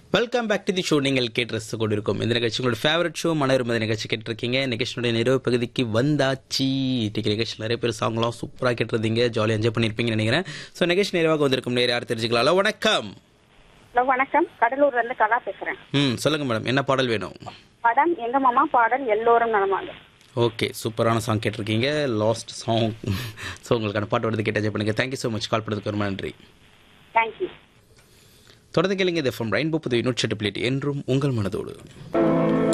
welcome back to the show நீங்கள் கேட்டு ரசித்து கொண்டிருக்கும் இந்த நிகழ்ச்சி உங்களோட ஃபேவரட் ஷோ மனோரம நிகழ்ச்சி கேட்டிருக்கீங்க நிகழ்ச்சியுடைய நிறைவு பகுதிக்கு வந்தாச்சு இன்னைக்கு நிகழ்ச்சியில் நிறைய பேர் சாங்லாம் சூப்பராக கேட்டிருந்தீங்க ஜாலியாக என்ஜாய் பண்ணியிருப்பீங்கன்னு நினைக்கிறேன் ஸோ நிகழ்ச்சி நிறைவாக வந்திருக்கும் நேரம் யார் தெரிஞ்சுக்கலாம் ஹலோ வணக்கம் ஹலோ வணக்கம் கடலூர்ல இருந்து கலா பேசுறேன் ம் சொல்லுங்க மேடம் என்ன பாடல் வேணும் படம் எங்க மாமா பாடல் எல்லோரும் நலமாங்க ஓகே சூப்பரான சாங் கேட்டிருக்கீங்க லாஸ்ட் சாங் ஸோ உங்களுக்கான பாட்டு வருது கேட்டு என்ஜாய் பண்ணுங்க தேங்க்யூ ஸோ மச் கால் பண்ணதுக்கு ரொம்ப நன்றி தேங்க்யூ தொடர்ந்து கேளுங்க இது ஃப்ரம் ரெயின்போ புது யூனிட் என்றும் உங்கள் மனதோடு